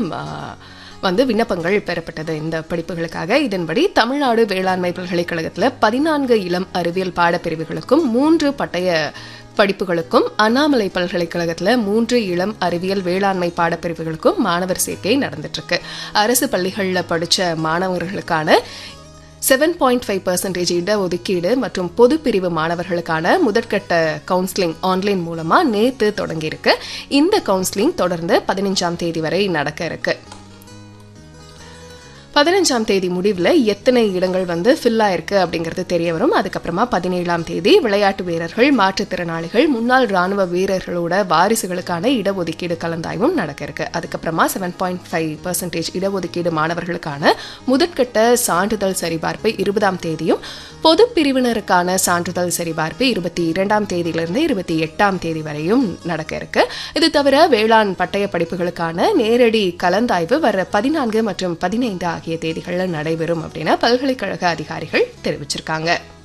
ஆ, வந்து விண்ணப்பங்கள் பெறப்பட்டது இந்த படிப்புகளுக்காக இதன்படி தமிழ்நாடு வேளாண்மை பல்கலைக்கழகத்தில் பதினான்கு இளம் அறிவியல் பாடப்பிரிவுகளுக்கும் மூன்று பட்டய படிப்புகளுக்கும் அண்ணாமலை பல்கலைக்கழகத்தில் மூன்று இளம் அறிவியல் வேளாண்மை பாடப்பிரிவுகளுக்கும் மாணவர் சேர்க்கை நடந்துட்டு இருக்கு அரசு பள்ளிகளில் படித்த மாணவர்களுக்கான செவன் பாயிண்ட் ஃபைவ் பர்சன்டேஜ் இடஒதுக்கீடு மற்றும் பொது பிரிவு மாணவர்களுக்கான முதற்கட்ட கவுன்சிலிங் ஆன்லைன் மூலமா நேத்து தொடங்கியிருக்கு இந்த கவுன்சிலிங் தொடர்ந்து பதினஞ்சாம் தேதி வரை நடக்க இருக்கு பதினஞ்சாம் தேதி முடிவில் எத்தனை இடங்கள் வந்து ஃபில் ஆயிருக்கு அப்படிங்கிறது தெரிய வரும் அதுக்கப்புறமா பதினேழாம் தேதி விளையாட்டு வீரர்கள் மாற்றுத்திறனாளிகள் முன்னாள் ராணுவ வீரர்களோட வாரிசுகளுக்கான இடஒதுக்கீடு கலந்தாய்வும் நடக்க இருக்கு அதுக்கப்புறமா செவன் பாயிண்ட் ஃபைவ் பர்சன்டேஜ் இடஒதுக்கீடு மாணவர்களுக்கான முதற்கட்ட சான்றிதழ் சரிபார்ப்பு இருபதாம் தேதியும் பொது பிரிவினருக்கான சான்றிதழ் சரிபார்ப்பு இருபத்தி இரண்டாம் தேதியிலிருந்து இருபத்தி எட்டாம் தேதி வரையும் நடக்க இருக்கு இது தவிர வேளாண் பட்டய படிப்புகளுக்கான நேரடி கலந்தாய்வு வர பதினான்கு மற்றும் பதினைந்து ஆகிய தேதிகளில் நடைபெறும் அப்படின்னு பல்கலைக்கழக அதிகாரிகள் தெரிவிச்சிருக்காங்க